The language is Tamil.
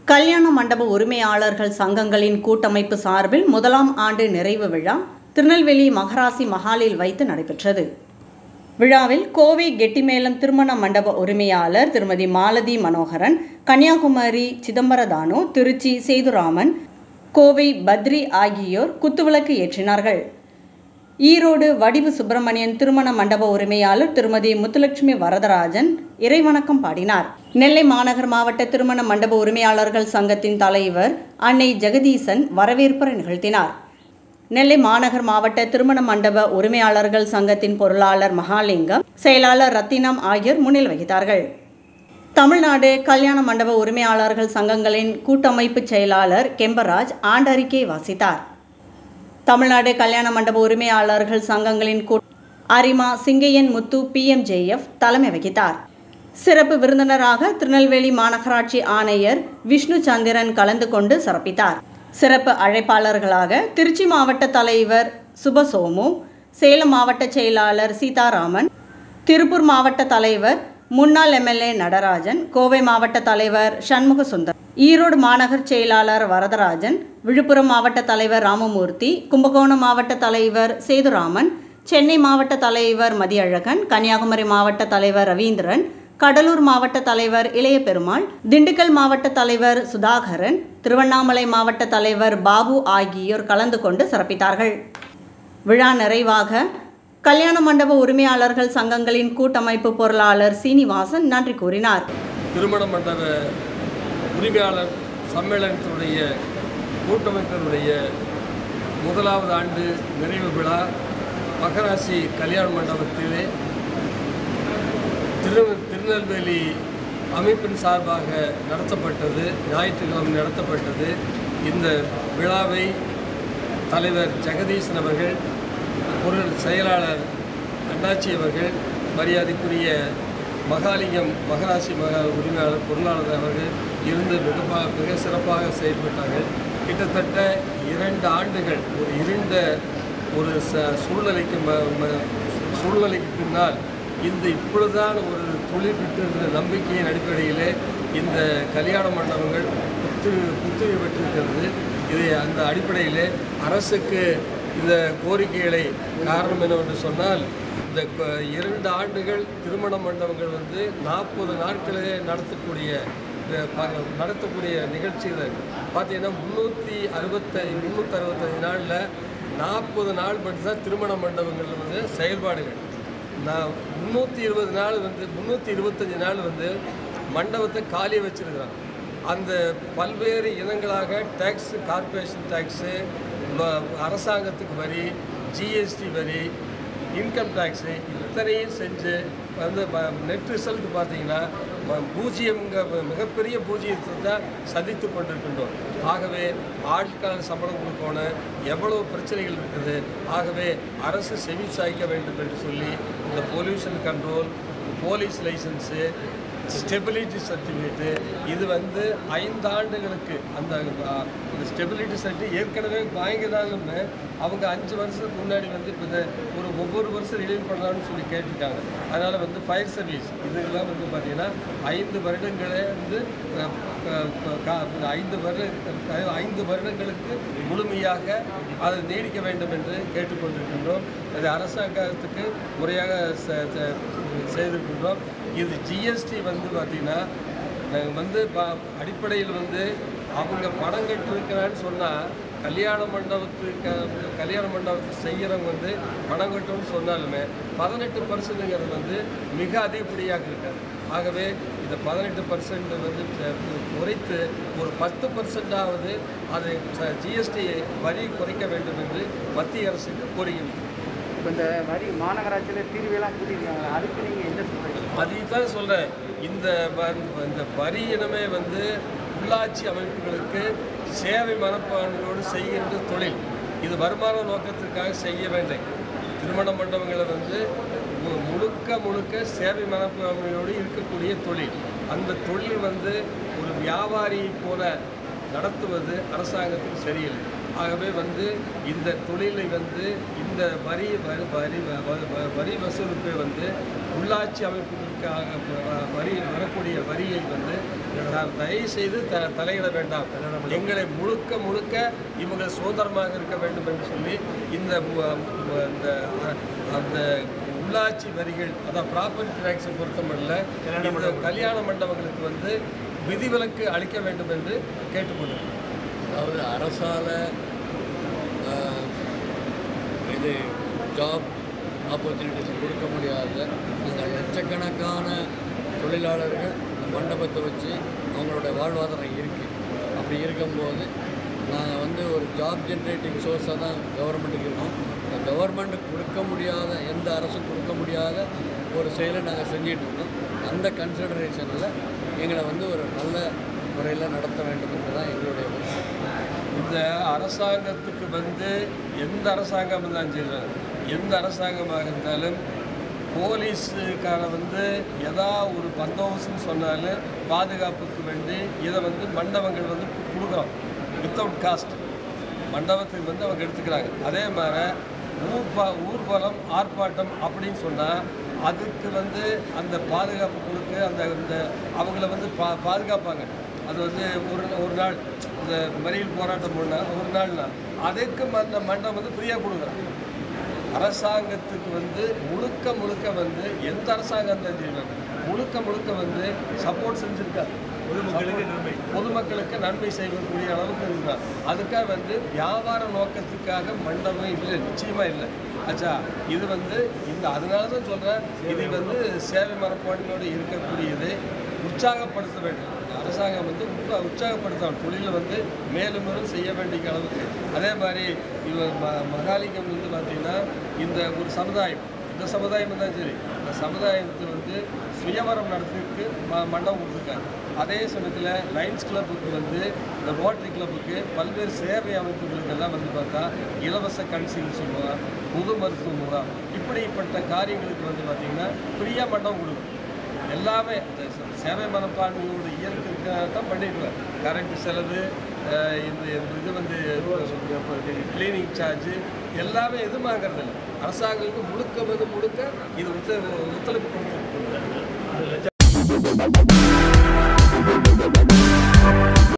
கல்யாண மண்டப உரிமையாளர்கள் சங்கங்களின் கூட்டமைப்பு சார்பில் முதலாம் ஆண்டு நிறைவு விழா திருநெல்வேலி மகராசி மஹாலில் வைத்து நடைபெற்றது விழாவில் கோவை கெட்டிமேளம் திருமண மண்டப உரிமையாளர் திருமதி மாலதி மனோகரன் கன்னியாகுமரி சிதம்பரதானு திருச்சி சேதுராமன் கோவை பத்ரி ஆகியோர் குத்துவிளக்கு ஏற்றினார்கள் ஈரோடு வடிவு சுப்பிரமணியன் திருமண மண்டப உரிமையாளர் திருமதி முத்துலட்சுமி வரதராஜன் இறைவணக்கம் பாடினார் நெல்லை மாநகர் மாவட்ட திருமண மண்டப உரிமையாளர்கள் சங்கத்தின் தலைவர் அன்னை ஜெகதீசன் வரவேற்புரை நிகழ்த்தினார் நெல்லை மாநகர் மாவட்ட திருமண மண்டப உரிமையாளர்கள் சங்கத்தின் பொருளாளர் மகாலிங்கம் செயலாளர் ரத்தினம் ஆகியோர் முன்னிலை வகித்தார்கள் தமிழ்நாடு கல்யாண மண்டப உரிமையாளர்கள் சங்கங்களின் கூட்டமைப்பு செயலாளர் கெம்பராஜ் ஆண்டறிக்கை வாசித்தார் தமிழ்நாடு கல்யாண மண்டப உரிமையாளர்கள் சங்கங்களின் கூ அரிமா சிங்கையன் முத்து பிஎம்ஜேஎஃப் தலைமை வகித்தார் சிறப்பு விருந்தினராக திருநெல்வேலி மாநகராட்சி ஆணையர் விஷ்ணு சந்திரன் கலந்து கொண்டு சிறப்பித்தார் சிறப்பு அழைப்பாளர்களாக திருச்சி மாவட்ட தலைவர் சுபசோமு சேலம் மாவட்ட செயலாளர் சீதாராமன் திருப்பூர் மாவட்ட தலைவர் முன்னாள் எம்எல்ஏ நடராஜன் கோவை மாவட்ட தலைவர் சண்முக சுந்தர் ஈரோடு மாநகர் செயலாளர் வரதராஜன் விழுப்புரம் மாவட்ட தலைவர் ராமமூர்த்தி கும்பகோணம் மாவட்ட தலைவர் சேதுராமன் சென்னை மாவட்ட தலைவர் மதியழகன் கன்னியாகுமரி மாவட்ட தலைவர் ரவீந்திரன் கடலூர் மாவட்ட தலைவர் இளைய பெருமாள் திண்டுக்கல் மாவட்ட தலைவர் சுதாகரன் திருவண்ணாமலை மாவட்ட தலைவர் பாபு ஆகியோர் கலந்து கொண்டு சிறப்பித்தார்கள் விழா நிறைவாக கல்யாண மண்டப உரிமையாளர்கள் சங்கங்களின் கூட்டமைப்பு பொருளாளர் சீனிவாசன் நன்றி கூறினார் திருமண மண்டப உரிமையாளர் சம்மேளனத்தினுடைய கூட்டமைப்பினுடைய முதலாவது ஆண்டு நிறைவு விழா மகராசி கல்யாண மண்டபத்திலே திரு திருநெல்வேலி அமைப்பின் சார்பாக நடத்தப்பட்டது ஞாயிற்றுக்கிழமை நடத்தப்பட்டது இந்த விழாவை தலைவர் ஜெகதீசன் அவர்கள் பொருள் செயலாளர் அண்ணாச்சி அவர்கள் மரியாதைக்குரிய மகாலிங்கம் மகராசி மகா உரிமையாளர் பொருளாளர் அவர்கள் இருந்து மிக பா- மிக சிறப்பாக செயல்பட்டார்கள் கிட்டத்தட்ட இரண்டு ஆண்டுகள் ஒரு இருண்ட ஒரு ச சூழ்நிலைக்கு ம ம- சூழ்நிலைக்கு பின்னால் இந்த இப்பொழுதுதான் ஒரு தொழில் விட்டுன்ற நம்பிக்கையின் அடிப்படையிலே இந்த கல்யாண மண்டபங்கள் புத்து புத்துயிர் பெற்றிருக்கிறது இதை அந்த அடிப்படையிலே அரசுக்கு இந்த கோரிக்கைகளை காரணம் என்னவென்று சொன்னால் இந்த க- இரண்டு ஆண்டுகள் திருமண மண்டபங்கள் வந்து நாற்பது நாட்களிலே நடத்தக்கூடிய அஹ், ப- நடத்தக்கூடிய நிகழ்ச்சிகள் பார்த்தீங்கன்னா முந்நூற்றி அறுபத்தை முந்நூற்றி அறுபத்தஞ்சு நாளில் நாற்பது நாள் மட்டும்தான் திருமண மண்டபங்கள் வந்து செயல்பாடுகள் நான் முந்நூற்றி இருபது நாள் வந்து முந்நூற்றி இருபத்தஞ்சி நாள் வந்து மண்டபத்தை காலியை வச்சிருக்கிறான் அந்த பல்வேறு இனங்களாக டேக்ஸ் கார்ப்பரேஷன் டேக்ஸு அரசாங்கத்துக்கு வரி ஜிஎஸ்டி வரி இன்கம் டேக்ஸு இத்தனையும் செஞ்சு வந்து நெட் ரிசல்ட் பார்த்தீங்கன்னா ம- பூஜ்ஜியம்ங்க மிகப்பெரிய பூஜ்ஜியத்தை தான் சந்தித்து கொண்டிருக்கின்றோம் ஆகவே ஆட்கள் சம்பளம் கொடுக்கணும் எவ்வளவு பிரச்சனைகள் இருக்குது ஆகவே அரசு செவி சாய்க்க வேண்டும் என்று சொல்லி இந்த pollution control police licence stability certificate இது வந்து ஐந்து ஆண்டுகளுக்கு அந்த அஹ், இந்த ஸ்டெபிலிட்டி சர்டிஃபிகேட் ஏற்கனவே வாங்கினாலுமே அவங்க அஞ்சு வருஷத்துக்கு முன்னாடி வந்து இப்போ இந்த ஒரு ஒவ்வொரு வருஷம் ரிலீவ் பண்ணலாம்னு சொல்லி கேட்டிருக்காங்க அதனால் வந்து ஃபயர் சர்வீஸ் இதெல்லாம் வந்து பார்த்திங்கன்னா ஐந்து வருடங்களே வந்து அஹ், அஹ், கா- ஐந்து வருட ஐந்து வருடங்களுக்கு முழுமையாக அதை நீடிக்க வேண்டும் என்று கேட்டுக்கொண்டிருக்கின்றோம் அது அரசாங்கத்துக்கு முறையாக ச- ச- செய்திருக்கின்றோம் இது ஜிஎஸ்டி வந்து பார்த்திங்கன்னா நாங்கள் வந்து ப- அடிப்படையில் வந்து அவங்க பணம் கட்டிருக்கிறான்னு சொன்னால் கல்யாண மண்டபத்துக்கு கல்யாண மண்டபத்தை செய்கிறவங்க வந்து பணம் கட்டணும்னு சொன்னாலுமே பதினெட்டு பர்சன்ட்டுங்கிறது வந்து மிக அதிகப்படியாக இருக்காது ஆகவே இந்த பதினெட்டு பர்சன்ட் வந்து ச- குறைத்து ஒரு பத்து பர்சன்டாவது அது ஜிஎஸ்டி வரி குறைக்க வேண்டும் என்று மத்திய அரசுக்கு கோரிக்கை விடுத்தது இப்போ இந்த வரி மாநகராட்சியில் தீர்வெல்லாம் கூட்டியிருக்காங்க அதுக்கு நீங்கள் என்ன சொல்கிறீங்க அதுதான் சொல்கிறேன் இந்த வ- இந்த வரி இனமே வந்து உள்ளாட்சி அமைப்புகளுக்கு சேவை மனப்பான்மையோடு செய்கின்ற தொழில் இது வருமான நோக்கத்திற்காக செய்ய வேண்டாம் திருமண மண்டபங்களை வந்து மு- முழுக்க முழுக்க சேவை மனப்பான்மையோடு இருக்கக்கூடிய தொழில் அந்த தொழில் வந்து ஒரு வியாபாரி போல நடத்துவது அரசாங்கத்துக்கு சரியில்லை ஆகவே வந்து இந்த தொழிலை வந்து இந்த வரி வரி வரி வ- வ- வரி வசூலுக்கு வந்து உள்ளாட்சி அமைப்புகளுக்காக வ- வரி வரக்கூடிய வரியை வந்து த- தயவு செய்து த தலையிட வேண்டாம் எங்களை முழுக்க முழுக்க இவங்க சுதந்திரமாக இருக்க வேண்டும் என்று சொல்லி இந்த மு- மு- இந்த அ- அந்த உள்ளாட்சி வரிகள் அதான் ப்ராப்பர்ட்டி டேக்ஸை பொறுத்தமல்ல இந்த கல்யாண மண்டபங்களுக்கு வந்து விதிவிலக்கு அளிக்க வேண்டும் என்று கேட்டுக்கொண்டிருக்கிறோம் அதாவது அரசால ஆஹ், இது ஜாப் ஆப்பர்ச்சுனிட்டிஸ் கொடுக்க முடியாத அந்த லட்சக்கணக்கான தொழிலாளர்கள் இந்த மண்டபத்தை வச்சு அவங்களோட வாழ்வாதாரம் இருக்குது அப்படி இருக்கும்போது நாங்கள் வந்து ஒரு ஜாப் ஜென்ரேட்டிங் சோர்ஸாக தான் கவர்மெண்ட்டுக்கு இருக்கோம் இந்த கவர்மெண்ட் கொடுக்க முடியாத எந்த அரசும் கொடுக்க முடியாத ஒரு செயலை நாங்கள் செஞ்சிட்டு இருக்கோம் அந்த கன்சிடரேஷனில் எங்களை வந்து ஒரு நல்ல முறையில் நடத்த வேண்டும் என்பதுதான் எங்களுடைய விருப்பம் இந்த அரசாங்கத்துக்கு வந்து எந்த அரசாங்கம் இருந்தாலும் சரி எந்த அரசாங்கமாக இருந்தாலும் போலீஸுக்கான வந்து எதா ஒரு பந்தோபஸ்துன்னு சொன்னாலும் பாதுகாப்புக்கு வேண்டி இதை வந்து மண்டபங்கள் வந்து கொடுக்குறோம் வித்தவுட் காஸ்ட் மண்டபத்துக்கு வந்து அவங்க எடுத்துக்கிறாங்க அதே மாதிரி ஊர்பா ஊர்வலம் ஆர்ப்பாட்டம் அப்படின்னு சொன்னால் அதுக்கு வந்து அந்த பாதுகாப்பு கொடுத்து அந்த அந்த அவங்கள வந்து பா பாதுகாப்பாங்க அது வந்து ஒரு ஒரு நாள் இந்த மறியல் போராட்டம் பண்ணால் ஒரு நாள்னா அதுக்கு அந்த மண்டபம் வந்து ஃப்ரீயாக கொடுக்குறாங்க அரசாங்கத்துக்கு வந்து முழுக்க முழுக்க வந்து எந்த அரசாங்கம் இருந்தாலும் சரி வேண்டாம். முழுக்க முழுக்க வந்து சப்போர்ட் செஞ்சுருக்காரு பொதுமக்களுக்கு நன்மை பொதுமக்களுக்கு நன்மை செய்யக்கூடிய அளவுக்கு இருக்கிறார் அதுக்காக வந்து வியாபார நோக்கத்துக்காக மண்டபம் இல்லை நிச்சயமாக இல்லை ஆச்சா இது வந்து இந்த அதனால தான் சொல்கிறேன் இது வந்து சேவை மனப்பான்மையோடு இருக்கக்கூடியது உற்சாகப்படுத்த வேண்டும் இந்த அரசாங்கம் வந்து உற்சா உற்சாகப்படுத்தணும் தொழிலை வந்து மேலும் மேலும் செய்ய வேண்டிய அளவுக்கு அதே மாதிரி இவ ம மகாலிங்கம் வந்து பார்த்திங்கன்னா இந்த ஒரு சமுதாயம் இந்த சமுதாயம் தான் சரி இந்த சமுதாயத்தை வந்து சுயவரம் நடத்துறதுக்கு ம மண்டபம் கொடுத்துருக்காங்க அதே சமயத்தில் லயன்ஸ் கிளப்புக்கு வந்து இந்த ரோட்டரி கிளப்புக்கு பல்வேறு சேவை அமைப்புகளுக்கெல்லாம் வந்து பார்த்தா இலவச கண் சிகிச்சை முகாம் பொது மருத்துவ முகாம் இப்படிப்பட்ட காரியங்களுக்கு வந்து பார்த்திங்கன்னா ஃப்ரீயாக மண்டபம் கொடுக்கும் எல்லாமே அந்த ச- சேவை மனப்பான்மையோட இயற்கைக்காக தான் பண்ணியிருக்கோம் கரண்ட் செலவு அஹ் இந்த இந்த இது வந்து கிளீனிங் சார்ஜு எல்லாமே எதுவும் வாங்குறது இல்லை அரசாங்கத்துக்கு முழுக்க வந்து முழுக்க இது ஒத்து ஒத்துழைப்பு கொடுத்துருக்கு